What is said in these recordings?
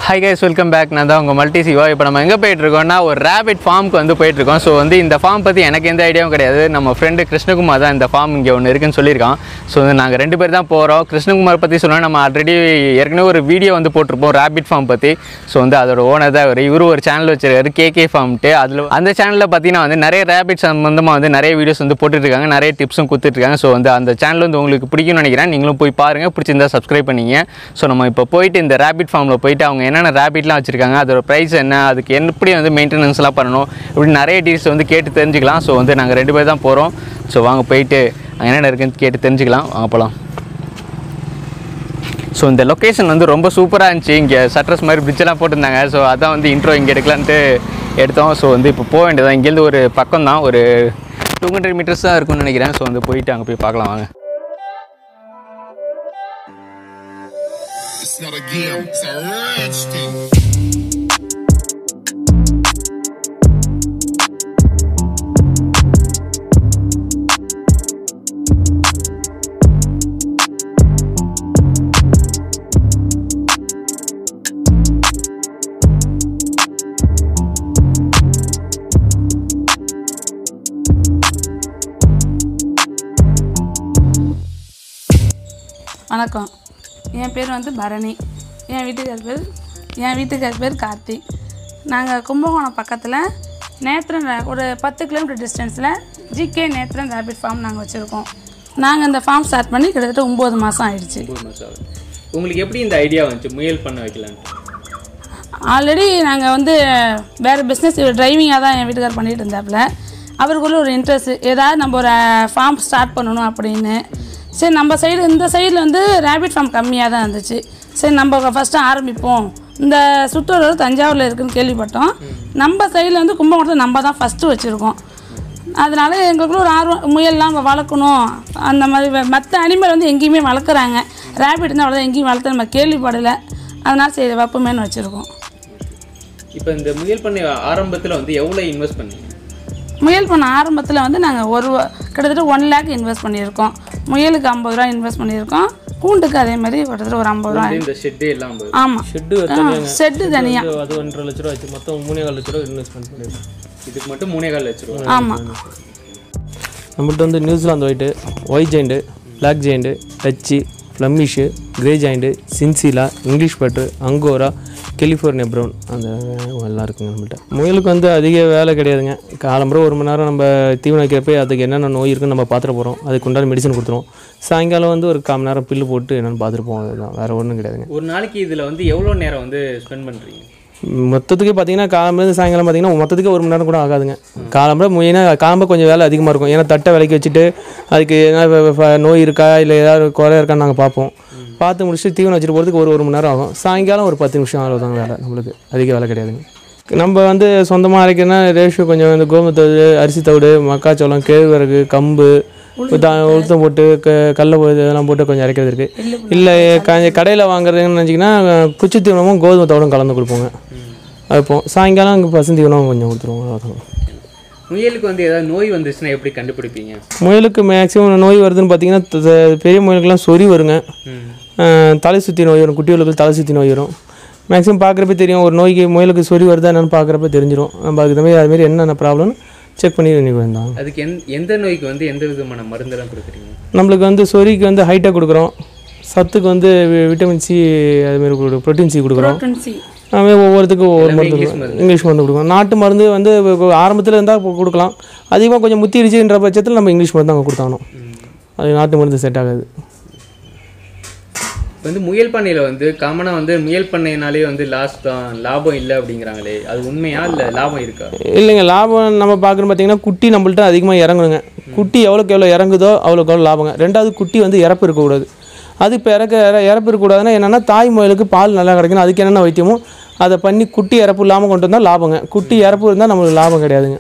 Hi guys welcome back நான் தான் உங்கள் மல்டி சிவா இப்போ நம்ம எங்கே போயிட்டுருக்கோம்னா ஒரு ரேபிட் ஃபார்முக்கு வந்து போயிட்டுருக்கோம் ஸோ வந்து இந்த ஃபார்ம் பற்றி எனக்கு எந்த ஐடியாவும் கிடையாது நம்ம ஃப்ரெண்டு கிருஷ்ணகுமார் தான் இந்த ஃபார்ம் இங்கே ஒன்று இருக்குன்னு சொல்லியிருக்கான் ஸோ வந்து நாங்கள் ரெண்டு பேர் தான் போகிறோம் கிருஷ்ணகுமார் பற்றி சொன்னால் நம்ம ஆல்ரெடி ஏற்கனவே ஒரு வீடியோ வந்து போட்டிருப்போம் ரேபிட் ஃபார்ம் பற்றி ஸோ வந்து அதோட ஓனர் தான் அவர் இவரு ஒரு சேனல் வச்சிருக்காரு கேகே ஃபார்ம்ட்டு அதில் அந்த சேனலில் பார்த்தீங்கன்னா வந்து நிறைய ரேபிட் சம்மந்தமாக வந்து நிறைய வீடியோஸ் வந்து போட்டுட்ருக்காங்க நிறைய டிப்ஸும் கொடுத்துட்ருக்காங்க ஸோ வந்து அந்த சேனல் வந்து உங்களுக்கு பிடிக்கும்னு நினைக்கிறேன் நீங்களும் போய் பாருங்கள் பிடிச்சிருந்தா சப்ஸ்கிரைப் பண்ணிங்க ஸோ நம்ம இப்போ போயிட்டு இந்த ரேபிட் ஃபார்மில் போயிட்டு அவங்க என்னென்ன ரேபிட்லாம் வச்சுருக்காங்க அதோட ப்ரைஸ் என்ன அதுக்கு எப்படி வந்து மெயின்டெனன்ஸ்லாம் பண்ணணும் இப்படி நிறைய டீல்ஸ் வந்து கேட்டு தெரிஞ்சுக்கலாம் ஸோ வந்து நாங்கள் ரெண்டு பேர் தான் போகிறோம் ஸோ வாங்க போயிட்டு அங்க என்னென்ன இருக்குன்னு கேட்டு தெரிஞ்சுக்கலாம் வாங்க போகலாம் ஸோ இந்த லொக்கேஷன் வந்து ரொம்ப சூப்பராக இருந்துச்சு இங்கே சட்ரஸ் மாதிரி பிரிட்ஜெல்லாம் போட்டிருந்தாங்க ஸோ அதான் வந்து இன்ட்ரோ இங்கே எடுக்கலான்ட்டு எடுத்தோம் ஸோ வந்து இப்போ போக வேண்டியதான் இங்கேருந்து ஒரு பக்கம் தான் ஒரு டூ ஹண்ட்ரட் மீட்டர்ஸ் தான் இருக்கும்னு நினைக்கிறேன் ஸோ வந்து போயிட்டு அங்கே போய் பார்க்கலாம் வாங்க It's not a game, it's a rich thing. வணக்கம் என் பேர் வந்து பரணி என் வீட்டுக்கார் பேர் என் வீட்டுக்கார் பேர் கார்த்திக் நாங்கள் கும்பகோணம் பக்கத்தில் நேத்ரன் ரா- ஒரு பத்து கிலோமீட்டர் டிஸ்டன்ஸில் ஜிகே நேத்ரன் ரேபிட் ஃபார்ம் நாங்கள் வச்சுருக்கோம் நாங்கள் இந்த ஃபார்ம் ஸ்டார்ட் பண்ணி கிட்டத்தட்ட ஒம்பது மாதம் ஆயிடுச்சு உங்களுக்கு எப்படி இந்த ஐடியா வந்துச்சு முயல் பண்ண வைக்கலான்ட்டு ஆல்ரெடி நாங்கள் வந்து வேறு பிஸ்னஸ் டிரைவிங்காக தான் என் வீட்டுக்கார் பண்ணிட்டு இருந்தாப்புல அவருக்குள்ள ஒரு இன்ட்ரெஸ்ட் ஏதாவது நம்ம ஒரு ஃபார்ம் ஸ்டார்ட் பண்ணணும் அப்படின்னு சரி நம்ம சைடு இந்த சைடில் வந்து ரேபிட் ஃபார்ம் கம்மியாக தான் இருந்துச்சு சரி நம்ம ஃபஸ்ட்டு ஆரம்பிப்போம் இந்த சுற்றுலா தஞ்சாவூரில் இருக்குன்னு கேள்விப்பட்டோம் நம்ம சைடில் வந்து கும்பகோணத்தில் நம்ம தான் ஃபஸ்ட்டு வச்சுருக்கோம் அதனால எங்களுக்குள்ள ஒரு ஆர்வம் முயல்லாம் நம்ம வளர்க்கணும் அந்த மாதிரி மற்ற அனிமல் வந்து எங்கேயுமே வளர்க்குறாங்க ரேபிட் இருந்தால் அவ்வளோதான் எங்கேயும் வளர்த்து நம்ம கேள்விப்படலை அதனால சரி வைப்போமேன்னு வச்சுருக்கோம் இப்போ இந்த முயல் பண்ண ஆரம்பத்தில் வந்து எவ்வளோ இன்வெஸ்ட் பண்ணீங்க முயல் பண்ண ஆரம்பத்தில் வந்து நாங்கள் ஒரு வ- கிட்டத்தட்ட ஒன் லேக் இன்வெஸ்ட் பண்ணியிருக்கோம் முயலுக்கு ஐம்பது ரூபா இன்வெஸ்ட் பண்ணியிருக்கோம் கூண்டுக்கு அதே மாதிரி கிட்டத்தட்ட ஒரு ஐம்பது ரூபா இந்த ஷெட்டு எல்லாம் வந்து ஆமாம் ஷெட்டு தனியாங்க செட்டு தனியாக அது- அது ஒன்றரை லட்ச ரூபா ஆச்சு மொத்தம் மூணே கால் லட்ச ரூபா இன்வெஸ்ட்மெண்ட் பண்ணியிருக்கோம் இதுக்கு மட்டும் மூணே கால் வச்சுருவோம் ஆமாம் நம்மள்ட்ட வந்து New Zealand white white giant black giant Dutch Flemish grey giant chinchilla English பட்டு அங்கோரா கெலிஃபோர்னியா ப்ரௌன் அந்த எல்லாம் இருக்குங்க நம்மள்ட்ட முயலுக்கு வந்து அதிக வேலை கிடையாதுங்க காலம்புற ஒரு மணி நேரம் நம்ம தீவனம் வைக்கிறப்ப அதுக்கு என்னென்ன நோய் இருக்குன்னு நம்ம பார்த்துட்டு போகிறோம் அதுக்கு உண்டான மெடிசன் கொடுத்துருவோம் சாயங்காலம் வந்து ஒரு கால் மணி நேரம் பில்லு போட்டு என்னென்னு பார்த்துட்டு போவோம் அதுதான் வேறு ஒன்றும் கிடையாதுங்க ஒரு நாளைக்கு இதில் வந்து எவ்வளோ நேரம் வந்து ஸ்பெண்ட் பண்ணுறீங்க மொத்தத்துக்கு பார்த்தீங்கன்னா காலம்புலேருந்து சாயங்காலம் பார்த்தீங்கன்னா மொத்தத்துக்கு ஒரு மணி நேரம் கூட ஆகாதுங்க காலம்புற மெயினாக காலம்பு கொஞ்சம் வேலை அதிகமாக இருக்கும் ஏன்னா தட்டை விலைக்கு வச்சுட்டு அதுக்கு என்ன வ- வ- நோய் இருக்கா இல்லை ஏதாவது குறை இருக்கான்னு நாங்கள் பார்ப்போம் பார்த்து முடிச்சுட்டு தீவனம் வச்சுட்டு போகிறதுக்கு ஒரு ஒரு மணி நேரம் ஆகும் சாயங்காலம் ஒரு பத்து நிமிஷம் அவ்வளோதாங்க வேலை நம்மளுக்கு அதிக வேலை கிடையாதுங்க நம்ம வந்து சொந்தமாக அரைக்கிறனா ரேஷியோ கொஞ்சம் இந்த கோமு தவிடு அரிசி தவிடு மக்காச்சோளம் கேழ்வரகு கம்பு தா- உளுத்தம் போட்டு க கடல போது இதெல்லாம் போட்டு கொஞ்சம் அரைக்கிறது இருக்குது இல்லை க கடையில் வாங்குறதுன்னு நினச்சிங்கன்னா குச்சி தீவனமும் கோதுமை தவிடும் கலந்து கொடுப்போங்க வைப்போம் சாயங்காலம் அங்கே பசு தீவனம் கொஞ்சம் கொடுத்துருவோம் அவ்வளோதான் முயலுக்கு வந்து ஏதாவது நோய் வந்துச்சுன்னா எப்படி கண்டுபிடிப்பீங்க முயலுக்கு மேக்ஸிமம் நோய் வருதுன்னு பார்த்தீங்கன்னா த- த- பெரிய முயலுக்கெல்லாம் சொறி வருங்க அஹ், தலை சுற்றி நோய் வரும் குட்டிகளுக்கு தலை சுற்றி நோய் வரும் மேக்ஸிமம் பார்க்குறப்ப தெரியும் ஒரு நோய்க்கு முயலுக்கு சொறி வருதா என்னன்னு பார்க்குறப்ப தெரிஞ்சிடும் நம்ம அதுக்கு தகுந்த மாதிரி அதுமாரி என்னென்ன ப்ராப்ளம்னு செக் பண்ணி இன்னைக்கு வந்தாங்க அதுக்கு எந் எந்த நோய்க்கு வந்து எந்த விதமான மருந்தெல்லாம் கொடுக்குறீங்க நம்மளுக்கு வந்து சொறிக்கு வந்து ஹைட்டாக கொடுக்குறோம் சத்துக்கு வந்து வி- விட்டமின் சி அதுமாரி கொடுக்குறோம் ப்ரோட்டீன் சி கொடுக்குறோம் டுவெண்ட்டி அதுமாதிரி ஒவ்வொருத்துக்கும் ஒவ்வொரு எல்லாமே மருந்து இங்கிலீஷ் கொடுக்கும். இங்கிலீஷ் மருந்து கொடுக்கும் நாட்டு மருந்து வந்து ஆரம்பத்தில் இருந்தால் கொடுக்கலாம் அதிகமாக கொஞ்சம் முத்திடுச்சுன்ற பட்சத்தில் நம்ம இங்கிலீஷ் மருந்து அங்கே கொடுத்தாகணும் அது நாட்டு மருந்து செட் ஆகாது இப்போ வந்து முயல் பண்ணையில் வந்து காமனாக வந்து முயல் பண்ணையினாலே வந்து லாஸ் தான் லாபம் இல்லை அப்படிங்கிறாங்களே அது உண்மையா இல்லை லாபம் இருக்கா இல்லைங்க லாபம் நம்ம பார்க்குறோம் பார்த்தீங்கன்னா குட்டி நம்மள்ட்ட அதிகமாக இறங்குங்க குட்டி எவ்வளோக்கு எவ்வளோ இறங்குதோ அவ்வளோக்கு எவ்வளோ லாபங்க ரெண்டாவது குட்டி வந்து இறப்பு இருக்கக்கூடாது அது இப்போ இறக்க இற- இறப்பு இருக்கக்கூடாதுன்னா என்னென்னா தாய் முயலுக்கு பால் நல்லா கிடைக்கணும் அதுக்கு என்னென்ன வைத்தியமோ அதை பண்ணி குட்டி இறப்பு இல்லாமல் கொண்டு வந்தால் லாபங்க குட்டி இறப்பு இருந்தால் நம்மளுக்கு லாபம் கிடையாதுங்க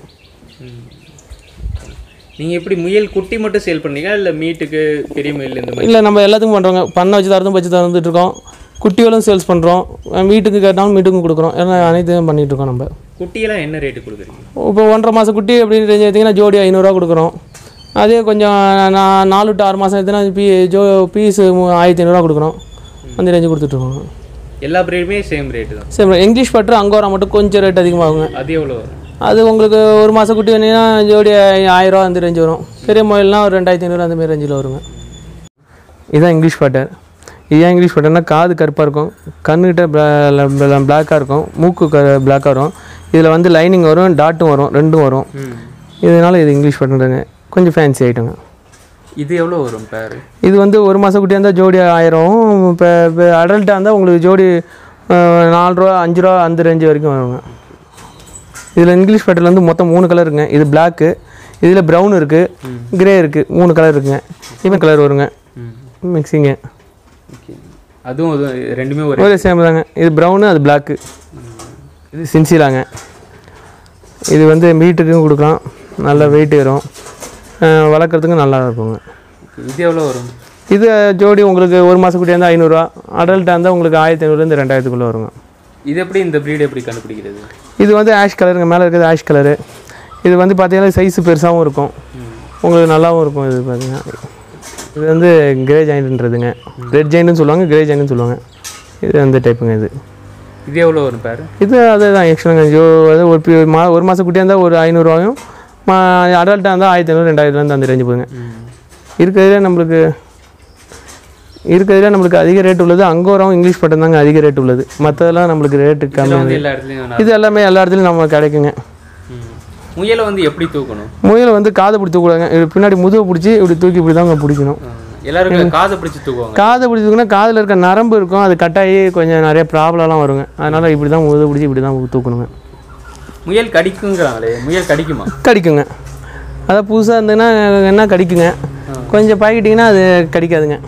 நீங்கள் எப்படி முயல் குட்டி மட்டும் சேல் பண்ணீங்களா இல்லை மீட்டுக்கு பெரிய முயல் இந்த மாதிரி இல்லை நம்ம எல்லாத்துக்கும் பண்ணுறோங்க பண்ணை வச்சு தரதும் வச்சு தந்துட்டு இருக்கோம் குட்டிகளும் சேல்ஸ் பண்ணுறோம் வீட்டுக்கு கேட்டாலும் வீட்டுக்கும் கொடுக்குறோம் எல்லாம் அனைத்தையும் பண்ணிகிட்டு இருக்கோம் நம்ம குட்டியெல்லாம் என்ன ரேட்டு கொடுக்குறீங்க இப்போ ஒன்றரை மாதம் குட்டி அப்படின்னு ரேஞ்ச் எடுத்திங்கன்னா ஜோடி ஐநூறுரூவா கொடுக்குறோம் அதே கொஞ்சம் நான் நாலு டு ஆறு மாதம் எடுத்தேன்னா பீ ஜோ பீஸ் ஆயிரத்தி ஐநூறுரூவா கொடுக்குறோம் அந்த ரேஞ்சு கொடுத்துட்ருக்கோம் எல்லா பிரீடுமே சேம் ரேட்டு தான் சரி இங்கிலீஷ் பட்டர் அங்கோரா மட்டும் கொஞ்சம் ரேட் அதிகமாகுங்க அது எவ்வளோ வரும் அது உங்களுக்கு ஒரு மாதம் குட்டி வேணுன்னா ஜோடி ஆயிரரூவா அந்த ரேஞ்சு வரும் பெரிய மொபைல்னால் ஒரு ரெண்டாயிரத்தி ஐநூறு அந்த மாதிரி ரேஞ்சில் வருங்க இதுதான் இங்கிலீஷ் பட்டர் இதுதான் இங்கிலீஷ் பட்டர்னா காது கருப்பாக இருக்கும் கண்ணுகிட்ட பிளாக்காக இருக்கும் மூக்கு க பிளாக்காக வரும் இதில் வந்து லைனிங் வரும் டாட்டும் வரும் ரெண்டும் வரும் இதனால் இது இங்கிலீஷ் பட்டருங்க கொஞ்சம் ஃபேன்சி ஐட்டங்க இது எவ்வளோ வரும் பேர் இது வந்து ஒரு மாதம் குட்டியாக இருந்தால் ஜோடி ஆயிரம் இப்போ இப்போ அடல்ட்டாக இருந்தால் உங்களுக்கு ஜோடி அஹ், நாலு ரூபா அஞ்சு ரூபா அந்த ரேஞ்சு வரைக்கும் வருங்க இதில் இங்கிலீஷ் பேட்டரில் வந்து மொத்தம் மூணு கலர் இருக்குங்க இது பிளாக்கு இதில் ப்ரௌன் இருக்குது கிரே இருக்குது மூணு கலர் இருக்குங்க இவன் கலர் வருங்க மிக்சிங்கு ஓகே அதுவும் அது ரெண்டுமே ஒரு ஒரே சேம் தாங்க இது ப்ரௌனு அது பிளாக்கு இது சின்சிலாங்க இது வந்து மீட்டுக்கும் கொடுக்கலாம் நல்ல வெயிட் வரும் அஹ், வளர்க்குறதுக்கு நல்லா இருக்குங்க இது எவ்வளோ வரும் இது ஜோடி உங்களுக்கு ஒரு மாதம் குட்டியாக இருந்தால் ஐநூறுரூவா அடல்ட்டாக இருந்தால் உங்களுக்கு ஆயிரத்தி ஐநூறுலேருந்து ரெண்டாயிரத்துக்குள்ளே வருங்க இது எப்படி இந்த ப்ரீடு எப்படி கண்டுபிடிக்கிறது இது வந்து ஆஷ் கலருங்க மேலே இருக்கிறது ஆஷ் கலரு இது வந்து பார்த்தீங்கன்னா சைஸ் பெருசாகவும் இருக்கும் உங்களுக்கு நல்லாவும் இருக்கும் இது பார்த்தீங்கன்னா இது வந்து கிரே ஜாயின்ட்ன்றதுங்க ரெட் ஜாயின்ட்னு சொல்லுவாங்க கிரே ஜாயின்ட்னு சொல்லுவாங்க இது அந்த டைப்புங்க இது இது எவ்வளோ வரும் பேர் இது அதே தான் எக்ஸ்ட்ராங்க ஜோ அது ஒரு பி- மா ஒரு மாதம் குட்டியாக இருந்தால் ஒரு ஐநூறுரூவாயும் மா அடல்ட்டாக இருந்தால் ஆயிரத்தி ஐநூறு ரெண்டாயிரத்துலேருந்து அந்த ரேஞ்சு போகுங்க இருக்கிறதுலே நம்மளுக்கு இருக்கிறதுலே நம்மளுக்கு அதிக ரேட் உள்ளது அங்கோரம் இங்கிலீஷ் பட்டம் தாங்க அதிக ரேட் உள்ளது மற்றதெல்லாம் நம்மளுக்கு ரேட்டு இதில் கம்மி வந்து எல்லா இடத்துலையும் இது எல்லாமே எல்லா இடத்துலையும் நம்ம கிடைக்குங்க முயலை வந்து எப்படி தூக்கணும் முயலை வந்து காதை பிடிச்சி தூக்கூடாங்க இது பின்னாடி முதுவை பிடிச்சி இப்படி தூக்கி இப்படி தாங்க பிடிக்கணும் எல்லாருக்கும் காதை பிடிச்சி தூக்குவாங்க காதை பிடிச்சி தூக்குனா காதில் இருக்க நரம்பு இருக்கும் அது கட்டாயி கொஞ்சம் நிறைய ப்ராப்ளம்லாம் வருங்க அதனால் இப்படி தான் முதுவை பிடிச்சி இப்படி தான் தூக்கணுங்க முயல் கடிக்குங்கிறாங்களே முயல் கடிக்குமா கடிக்குங்க அதான் புதுசாக இருந்ததுன்னா என்ன கடிக்குங்க கொஞ்சம் பழகிட்டிங்கன்னா அது கடிக்காதுங்க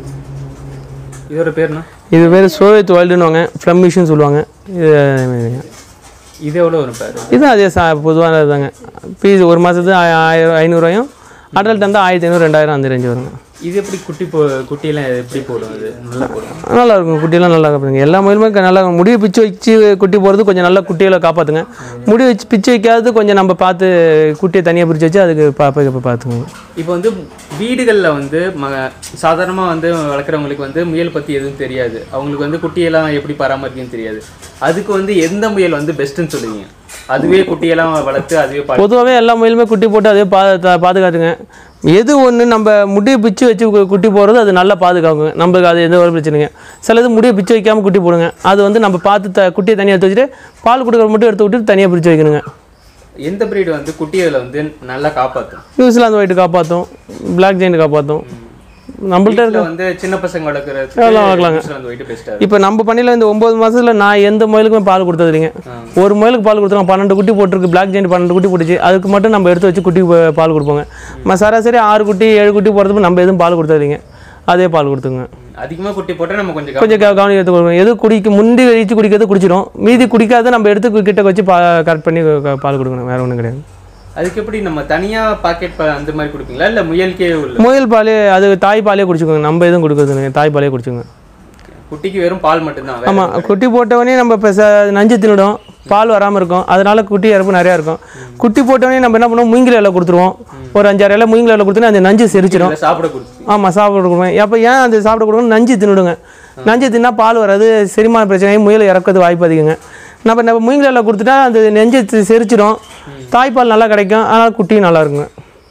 இதோட பேர்னா இது பேர் சோயத் வேர்ல்டுன்னுவாங்க ஃப்ளம்மிஷ்னு சொல்லுவாங்க இது அதே மாதிரிங்க. இது எவ்வளோ வரும் பேர் இது அதே சா பொதுவானது தாங்க ஃபீஸ் ஒரு மாதத்துக்கு ஆயிரம் ஐநூறுவாயும் அடல்ட் இருந்தால் ஆயிரத்தி ஐநூறு ரெண்டாயிரம் அந்த ரேஞ்சு வருங்க இது எப்படி குட்டி போ குட்டியெல்லாம் எப்படி போடும் இது நல்லா போடும் நல்லா இருக்கும் குட்டியெல்லாம் நல்லா காப்பாற்றுங்க எல்லா மயிலுமே க- நல்லா முடியை பிச்சு வச்சு குட்டி போகிறது கொஞ்சம் நல்லா குட்டிகளை காப்பாற்றுங்க முடி வச்சு பிச்சு வைக்காதது கொஞ்சம் நம்ம பார்த்து குட்டியை தனியாக பிரித்து வச்சு அதுக்கு பாப்பா பார்த்துங்க இப்போ வந்து வீடுகளில் வந்து ம சாதாரணமாக வந்து வளர்க்குறவங்களுக்கு வந்து முயல் பற்றி எதுவும் தெரியாது அவங்களுக்கு வந்து குட்டியெல்லாம் எப்படி பராமரிக்கணும்னு தெரியாது அதுக்கு வந்து எந்த முயல் வந்து பெஸ்ட்டுன்னு சொல்லுவீங்க அதுவே குட்டியெல்லாம் வளர்த்து அதுவே பா பொதுவாகவே எல்லா மயிலுமே குட்டி போட்டு அதே பா த- பாதுகாத்துங்க எது ஒன்று நம்ம முடியை பிச்சு வச்சு கு- குட்டி போடுறது அது நல்லா பாதுகாக்குங்க நம்மளுக்கு அது எந்த ஒரு பிரச்சனைங்க சிலது முடியை பிச்சு வைக்காமல் குட்டி போடுங்க அது வந்து நம்ம பார்த்து த குட்டியை தனியாக எடுத்து வச்சுட்டு பால் கொடுக்குற மட்டும் எடுத்து விட்டு தனியாக பிரித்து வைக்கணுங்க எந்த பிரீடு வந்து குட்டிகளை வந்து நல்லா காப்பாற்றும் நியூசிலாந்து ஒயிட்டு காப்பாற்றும் பிளாக் ஜெயிண்ட் காப்பாற்றும் நம்மள்ட்ட இருக்க வீட்டில் வந்து சின்ன பசங்க வளர்க்குறதுக்கு எல்லாம் வளர்க்கலாங்க. நியூசிலாந்து ஒயிட்டு பெஸ்ட்டாக இப்போ நம்ம பண்ணையில் இந்த ஒம்பது மாசத்துல நான் எந்த முயலுக்குமே பால் கொடுத்தது இல்லைங்க ஒரு முயலுக்கு பால் கொடுத்துருவோம் பன்னெண்டு குட்டி போட்டிருக்கு பிளாக் ஜெயிண்ட் பன்னெண்டு குட்டி போட்டுச்சு அதுக்கு மட்டும் நம்ம எடுத்து வச்சு குட்டி ப- பால் கொடுப்போங்க ம சராசரி ஆறு குட்டி ஏழு குட்டி போடுறதுக்கு நம்ம எதுவும் பால் கொடுத்தது இல்லைங்க அதே பால் கொடுத்துங்க அதிகமாக குட்டி போட்டால் நம்ம கொஞ்சம் கொஞ்சம் க- கவனிக்க எடுத்து கொடுக்கணும் எது குடிக்க முந்தி வச்சு குடிக்கிறது குடிச்சிடும் மீதி குடிக்காத நம்ம எடுத்து கிட்ட வச்சு பா கரெக்ட் பண்ணி க- பால் கொடுக்கணும் வேற ஒன்றும் கிடையாது அதுக்கு எப்படி நம்ம தனியாக பாக்கெட் அந்த மாதிரி கொடுப்பீங்களா இல்லை முயலுக்கே உள்ள முயல் பாலே அது தாய் பாலே குடிச்சுக்கோங்க நம்ம எதுவும் கொடுக்கறது இல்லைங்க தாய் பாலே குடிச்சுக்கோங்க குட்டிக்கு வெறும் பால் மட்டும்தான் வேற ஆமாம் குட்டி போட்டவொடனே நம்ம இப்போ ச நஞ்சு தின்னுடும் பால் வராமல் இருக்கும் அதனால குட்டி இறப்பு நிறையா இருக்கும் குட்டி போட்டவொடனே நம்ம என்ன பண்ணுவோம் முயங்கில் இலை கொடுத்துருவோம் ஒரு அஞ்சாறு இலை முயங்கில் இலை கொடுத்தோன்னே அந்த நஞ்சு செரிச்சிடும் இல்லை சாப்பிட கொடுத்து ஆமாம் சாப்பிட கொடுப்பேன் அப்போ ஏன் அந்த சாப்பிட கொடுக்கணும் நஞ்சு தின்னுடுங்க நஞ்சு தின்னா பால் வராது செரிமான பிரச்சனை முயல் இறக்கிறது வாய்ப்பு அதிகங்க நம்ம நம்ம முயங்கில் இலை கொடுத்துட்டா அந்த நெஞ்சு செ- செரிச்சிடும் தாய்ப்பால் நல்லா கிடைக்கும் அதனால் குட்டியும் நல்லா இருக்குங்க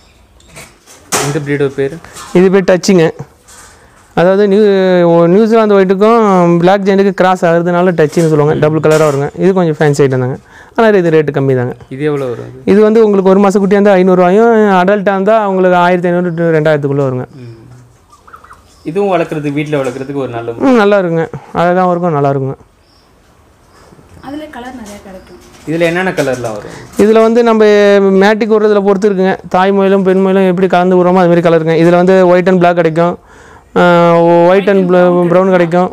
இந்த பிரீடோட பேர் இது பேர் டச்சுங்க அதாவது நியூ ஓ- நியூசிலாந்து ஒயிட்டுக்கும் பிளாக் ஜெயிண்ட்டுக்கு கிராஸ் ஆகுறதுனால டச்சுன்னு சொல்லுவாங்க டபுள் கலராக வருங்க இது கொஞ்சம் ஃபேன்சி ஐட்டம் தாங்க ஆனால் இது ரேட்டு கம்மி தாங்க இது எவ்வளோ வரும் அது? இது வந்து உங்களுக்கு ஒரு மாதம் குட்டியாக இருந்தால் ஐநூறுவாயும் அடல்ட்டாக இருந்தால் உங்களுக்கு ஆயிரத்தி ஐநூறு to ரெண்டாயிரத்துக்குள்ளே வருங்க இதுவும் வளர்க்குறதுக்கு வீட்டில் வளர்க்குறதுக்கு ஒரு நல்ல ம் நல்லா இருக்குங்க அழகாகவும் இருக்கும் நல்லா இருக்குங்க அதில் கலர் நிறையா கிடைக்கும் இதில் என்னென்ன கலர்லாம் வரும் இதில் வந்து நம்ம மேட்டிக் விடுறதுல பொறுத்து இருக்குங்க தாய் மயிலும் பெண் மயிலும் எப்படி கலந்து விடுறோமோ அது மாதிரி கலருங்க இதில் வந்து ஒயிட் அண்ட் பிளாக் கிடைக்கும் ஒயிட் அண்ட் ப்ரௌன் கிடைக்கும்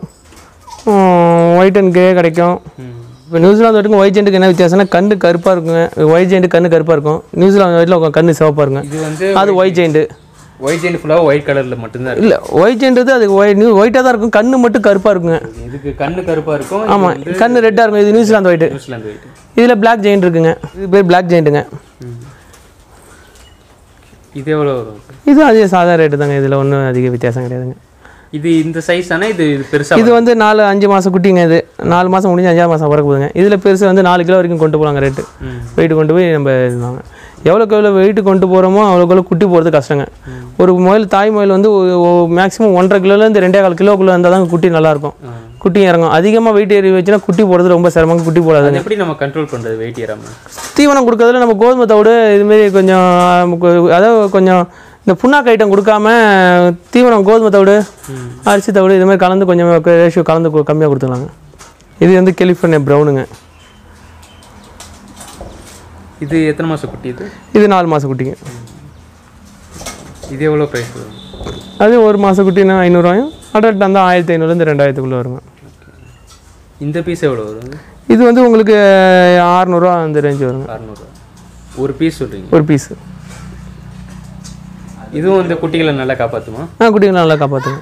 ஒயிட் அண்ட் கிரே கிடைக்கும் இப்போ நியூசிலாந்து வரைக்கும் ஒயிட் ஜெயிண்ட்டுக்கு என்ன வித்தியாசம்னா கண்ணு கருப்பாக இருக்குங்க ஒயிட் ஜெயிண்ட் கண்ணு கருப்பாக இருக்கும் நியூசிலாந்து ஒயிட்டில் கண்ணு சிவப்பாக இருக்குங்க இது வந்து அது ஒயிட் ஜெயிண்ட்டு ஒயிட் ஜெயின் ஃபுல்லாக ஒயிட் கலரில் மட்டும்தான் இருக்கு இல்லை ஒயிட் ஜெயின்றது அது ஒயிட் நியூ ஒயிட்டாக தான் இருக்கும் கண்ணு மட்டும் கருப்பாக இருக்குங்க இதுக்கு கண்ணு கருப்பாக இருக்கும் இது ஆமாம் வந்து கண்ணு ரெட்டாக இருக்கும் இது நியூசிலாந்து ஒயிட்டு நியூசிலாந்து ஒயிட் இதில் பிளாக் ஜெயிண்ட் இருக்குங்க இது பேர் பிளாக் ஜெயிண்ட்டுங்க இது எவ்வளோ வரும் இது அதே சாதா ரேட்டு தாங்க இதில் ஒன்றும் அதிக வித்தியாசம் கிடையாதுங்க இது இந்த சைஸ் தானே இது இது பெருசா இது வந்து நாலு அஞ்சு மாதம் குட்டிங்க இது நாலு மாதம் முடிஞ்சு அஞ்சாறு மாதம் பிறக்க போகுதுங்க இதில் பெருசு வந்து நாலு கிலோ வரைக்கும் கொண்டு போகலாங்க ரேட்டு வெயிட் கொண்டு போய் நம்ம இதுவாங்க எவ்வளோக்கு எவ்வளோ வெயிட் கொண்டு போகிறோமோ அவ்வளோக்கு எவ்வளோ குட்டி போகிறது கஷ்டங்க ஒரு முயல் தாய் முயல் வந்து மேக்ஸிமம் ஒன்றரை கிலோலேருந்து ரெண்டே கால் கிலோக்குள்ளே இருந்தால் தான் குட்டி நல்லாயிருக்கும் குட்டி இறங்கும் அதிகமாக வெயிட் ஏறி வச்சுன்னா குட்டி போடுறது ரொம்ப சிரமங்க குட்டி போடாதுங்க அது எப்படி நம்ம கண்ட்ரோல் பண்றது வெயிட் ஏறாம தீவனம் கொடுக்கறதுல நம்ம கோதுமை தவிடு இதுமாரி கொஞ்சம் நமக்கு அதாவது கொஞ்சம் இந்த புண்ணாக்கு ஐட்டம் கொடுக்காம தீவனம் கோதுமை தவிடு அரிசி தவிடு இது மாதிரி கலந்து கொஞ்சம் ரேஷியோ கலந்து கு- கம்மியாக கொடுத்துக்கலாங்க இது வந்து கெலிஃபோர்னியா ப்ரௌனுங்க இது எத்தனை மாசம் குட்டி இது இது நாலு மாத குட்டிங்க இது எவ்வளோ ப்ரைஸ் வரும் அது ஒரு மாத குட்டினா ஐநூறுவாயும் அடல்ட் வந்து ஆயிரத்தி ஐநூறுலேருந்து ரெண்டாயிரத்துக்குள்ளே வருங்க இந்த பீஸ் எவ்வளோ வரும் இது வந்து உங்களுக்கு ஆறுநூறுவா அந்த ரேஞ்சு வருங்க அறநூறுவா ஒரு பீஸ் சொல்றீங்க ஒரு பீஸு இதுவும் வந்து குட்டிகளை நல்லா காப்பாற்றுமா ஆ குட்டிங்க நல்லா காப்பாற்றுங்க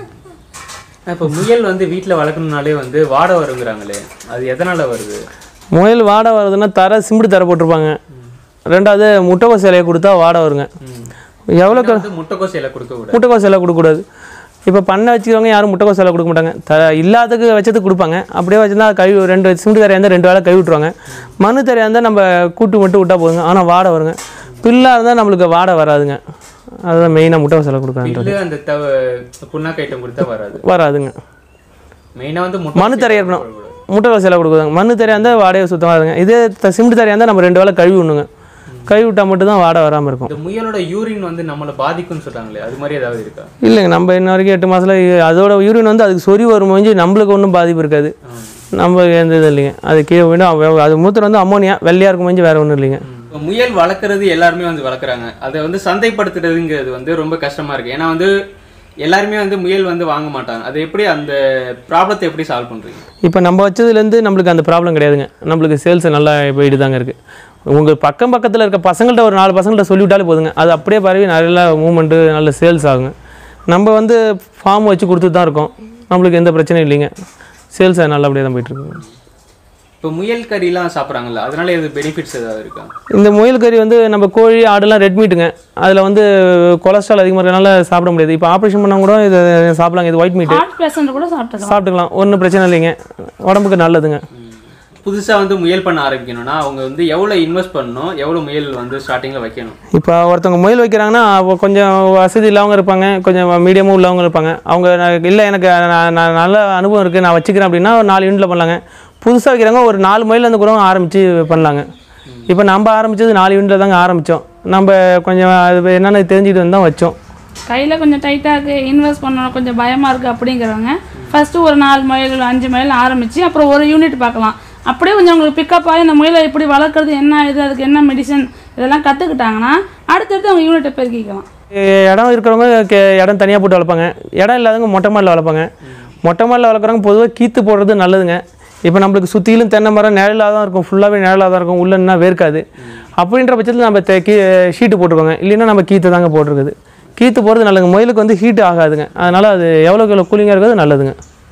இப்போ முயல் வந்து வீட்டில் வளர்க்கணும்னாலே வந்து வாடை வருங்கிறாங்களே அது எதனால் வருது முயல் வாடை வருதுன்னா தர சிம்பிடி தர போட்டிருப்பாங்க ரெண்டாவது முட்டைக்கோஸ் இலையை கொடுத்தா வாடை வருங்க எவ்வளோக்கு வந்து முட்டைக்கோஸ் இலை கொடுக்க கூடாது முட்டைக்கோஸ் இலை கொடுக்கக்கூடாது இப்போ பண்ணை வச்சுக்கிறவங்க யாரும் முட்டைக்கோஸ் இலை கொடுக்க மாட்டாங்க த இல்லாததுக்கு வச்சதுக்கு கொடுப்பாங்க அப்படியே வச்சிருந்தா கை ரெண்டு சிமெண்ட் தரையாக இருந்தால் ரெண்டு வேளை கை விட்டுருவாங்க மண்ணு தரையாக இருந்தால் நம்ம கூட்டு மட்டும் விட்டா போதுங்க ஆனால் வாடை வருங்க பில்லாக இருந்தால் நம்மளுக்கு வாடை வராதுங்க அதுதான் மெயினாக முட்டைக்கோஸ் இலை கொடுக்குறாங்க இல்லை அந்த தவ புண்ணாக்கு ஐட்டம் கொடுத்தா வராது வராதுங்க மெயினாக வந்து முட்டை மண்ணு தரையாக இருக்கணும் முட்டைக்கோஸ் இலை கொடுக்குறாங்க மண்ணு தரையாக இருந்தால் வாடையை சுத்தமாக இருங்க இதே த- சிமெண்ட் தரையாக இருந்தால் நம்ம ரெண்டு வேளை கழுவி விடணுங்க கழுவி விட்டால் மட்டும்தான் வாடை வராமல் இருக்கும் இந்த முயலோட யூரின் வந்து நம்மளை பாதிக்கும்னு சொல்றாங்களே அது மாதிரி ஏதாவது இருக்கா இல்லைங்க நம்ம இன்ன வரைக்கும் எட்டு மாதத்தில் அதோட யூரின் வந்து அதுக்கு சொறி வரும் முடிஞ்சு நம்மளுக்கு ஒன்றும் பாதிப்பு இருக்காது நம்ம எந்த இது இல்லைங்க அது கீழே விட அது மூத்திரம் வந்து அம்மோனியா வெள்ளையாக இருக்கும் முடிஞ்சு வேறு ஒன்றும் இல்லைங்க இப்போ முயல் வளர்க்குறது எல்லாருமே வந்து வளர்க்குறாங்க அதை வந்து சந்தைப்படுத்துறதுங்கிறது வந்து ரொம்ப கஷ்டமா இருக்கு ஏன்னா வந்து எல்லாருமே வந்து முயல் வந்து வாங்க மாட்டாங்க அது எப்படி அந்த ப்ராப்ளத்தை எப்படி சால்வ் பண்றீங்க இப்போ நம்ம வச்சதுலேருந்து நம்மளுக்கு அந்த ப்ராப்ளம் கிடையாதுங்க நம்மளுக்கு சேல்ஸ் நல்லா போயிட்டு தாங்க இருக்குது உங்கள் பக்கம் பக்கத்தில் இருக்க பசங்கள்ட்ட ஒரு நாலு பசங்கள்ட்ட சொல்லிவிட்டாலே போதுங்க அது அப்படியே பரவி நல்ல மூமெண்ட்டு நல்ல சேல்ஸ் ஆகுங்க நம்ம வந்து ஃபார்ம் வச்சு கொடுத்துட்டு தான் இருக்கோம் நம்மளுக்கு எந்த பிரச்சனையும் இல்லைங்க சேல்ஸ் நல்லபடியாக தான் போயிட்டுருக்குங்க இப்போ முயல் கறிலாம் சாப்பிட்றாங்கல்ல அதனால எது பெனிஃபிட்ஸ் ஏதாவது இருக்கா இந்த முயல் கறி வந்து நம்ம கோழி ஆடுலாம் ரெட் மீட்டுங்க அதில் வந்து கொலஸ்ட்ரால் அதிகமாக இருக்கனால சாப்பிட முடியாது இப்போ ஆப்ரேஷன் பண்ணால் கூட இதை சாப்பிடலாங்க இது ஒயிட் மீட்டு ஹார்ட் பேஷண்ட் கூட சாப்பிட்டுக்கலாம் சாப்பிட்டுக்கலாம் ஒன்றும் பிரச்சனை இல்லைங்க உடம்புக்கு நல்லதுங்க புதுசா வந்து முயல் பண்ண ஆரம்பிக்கணும்னா அவங்க வந்து எவ்வளவு இன்வெஸ்ட் பண்ணணும் எவ்வளவு முயல் வந்து ஸ்டார்டிங்ல வைக்கணும் இப்போ ஒருத்தவங்க முயல் வைக்கிறாங்கன்னா அவ கொஞ்சம் வசதி இல்லாதவங்க இருப்பாங்க கொஞ்சம் மீடியமும் உள்ளவங்க இருப்பாங்க அவங்க நான் இல்லை எனக்கு நான் நான் நல்ல அனுபவம் இருக்குது நான் வச்சுக்கிறேன் அப்படின்னா ஒரு நாலு யூனிட்டில் பண்ணலாங்க புதுசாக வைக்கிறவங்க ஒரு நாலு மைலேருந்து கூட ஆரம்பித்து பண்ணலாங்க இப்போ நம்ம ஆரம்பித்தது நாலு யூனிட்டில் தாங்க ஆரம்பித்தோம் நம்ம கொஞ்சம் அது என்னென்னு தெரிஞ்சுக்கிட்டு வந்து தான் வச்சோம் கையில் கொஞ்சம் டைட்டாக இருக்குது இன்வெஸ்ட் பண்ணணும் கொஞ்சம் பயமாக இருக்குது அப்படிங்கிறவங்க ஃபஸ்ட்டு ஒரு நாலு மைல் அஞ்சு மைல் ஆரம்பித்து அப்புறம் ஒரு யூனிட் பார்க்கலாம் அப்படியே கொஞ்சம் உங்களுக்கு பிக்கப் ஆகி இந்த முயலை எப்படி வளர்க்குறது என்ன இது அதுக்கு என்ன மெடிசன் இதெல்லாம் கற்றுக்கிட்டாங்கன்னா அடுத்தடுத்து அவங்க யூனிட்டை பெருக்கிக்கலாம் எ- இடம் இருக்கிறவங்க கே இடம் தனியாக போட்டு வளர்ப்பாங்க இடம் இல்லாதவங்க மொட்டை மாடியில் வளர்ப்பாங்க மொட்டை மாடியில் வளர்க்குறவங்க பொதுவாக கீத்து போடுறது நல்லதுங்க இப்போ நம்மளுக்கு சுற்றிலும் தென்னை மரம் நிழலாக தான் இருக்கும் ஃபுல்லாகவே நிழலாக தான் இருக்கும் உள்ளன்னா வேர்க்காது அப்படின்ற பட்சத்தில் நம்ம தெ- கீ ஷீட்டு போட்டுருக்கோங்க இல்லைன்னா நம்ம கீத்து தாங்க போட்டிருக்குது கீத்து போடுறது நல்லதுங்க முயலுக்கு வந்து ஹீட் ஆகாதுங்க அதனால் அது எவ்வளோக்கு எவ்வளோ கூலிங்காக இருக்கிறது நல்லதுங்க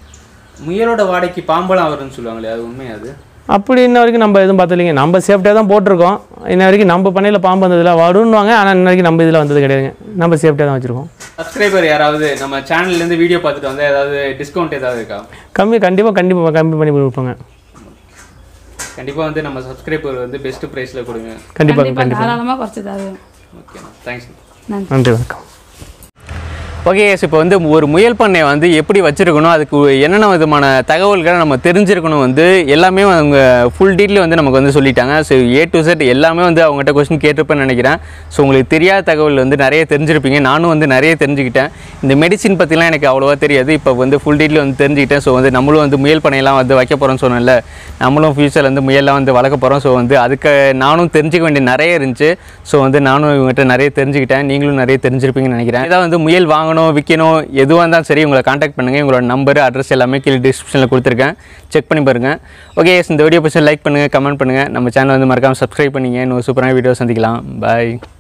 முயலோட வாடைக்கு பாம்பெல்லாம் வரும்னு சொல்லுவாங்களே அது உண்மை அது அப்படி இன்ன வரைக்கும் நம்ம எதுவும் பார்த்ததில்லைங்க நம்ம சேஃப்டியாக தான் போட்டிருக்கோம் இன்ன வரைக்கும் நம்ம பண்ணையில் பாம்பு வந்ததில்ல வருன்னுவாங்க ஆனால் இன்ன வரைக்கும் நம்ம இதில் வந்தது கிடையாதுங்க நம்ம சேஃப்டியாக தான் வச்சுருக்கோம் சப்ஸ்கிரைபர் யாராவது நம்ம சேனல்ல இருந்து வீடியோ பார்த்துட்டு வந்து ஏதாவது டிஸ்கவுண்ட் ஏதாவது இருக்கா கம்மி கண்டிப்பாக கண்டிப்பாக கம்மி பண்ணி கொடுப்போங்க கண்டிப்பா வந்து நம்ம சப்ஸ்கிரைபர் வந்து பெஸ்ட் ப்ரைஸ்ல கொடுங்க கண்டிப்பாக கண்டிப்பாக தாராளமாக குறைச்சி தருவேன் ஓகே தேங்க்ஸ் நன்றி நன்றி வணக்கம் ஓகே இப்போ வந்து ஒரு முயல் பண்ணை வந்து எப்படி வச்சிருக்கணும் அதுக்கு என்னென்ன விதமான தகவல்களை நம்ம தெரிஞ்சிருக்கணும் வந்து எல்லாமே அவங்க ஃபுல் டீட்டெயில் வந்து நமக்கு வந்து சொல்லிட்டாங்க ஸோ ஏ டு செட் எல்லாமே வந்து அவங்ககிட்ட கொஸ்டின் கேட்டிருப்பேன்னு நினைக்கிறேன் ஸோ உங்களுக்கு தெரியாத தகவல் வந்து நிறைய தெரிஞ்சிருப்பீங்க நானும் வந்து நிறைய தெரிஞ்சுக்கிட்டேன் இந்த மெடிசின் பற்றிலாம் எனக்கு அவ்வளோவா தெரியாது இப்போ வந்து ஃபுல் டீட்டெயில் வந்து தெரிஞ்சுக்கிட்டேன் ஸோ வந்து நம்மளும் வந்து முயல் பண்ணையெல்லாம் வந்து வைக்க போகிறோம்னு சொன்னேன்ல நம்மளும் ஃபியூச்சரில் வந்து முயல்லாம் வந்து வளர்க்க போகிறோம் ஸோ வந்து அதுக்கு நானும் தெரிஞ்சுக்க வேண்டிய நிறைய இருந்துச்சு ஸோ வந்து நானும் இவங்ககிட்ட நிறைய தெரிஞ்சுக்கிட்டேன் நீங்களும் நிறைய தெரிஞ்சிருப்பீங்கன்னு நினைக்கிறேன் ஏதாவது வந்து முயல் வாங்கணும் விற்கணும் எதுவாக இருந்தாலும் சரி உங்களை காண்டாக்ட் பண்ணுங்கள் உங்களோட நம்பர் அட்ரஸ் எல்லாமே கீழே டிஸ்கிரிப்ஷனில் கொடுத்துருக்கேன் செக் பண்ணி பாருங்கள் ஓகே இந்த வீடியோ பற்றி லைக் பண்ணுங்கள் கமெண்ட் பண்ணுங்கள் நம்ம சேனல் வந்து மறக்காமல் சப்ஸ்கிரைப் பண்ணிங்க இன்னும் சூப்பரான வீடியோ சந்திக்கலாம் பாய்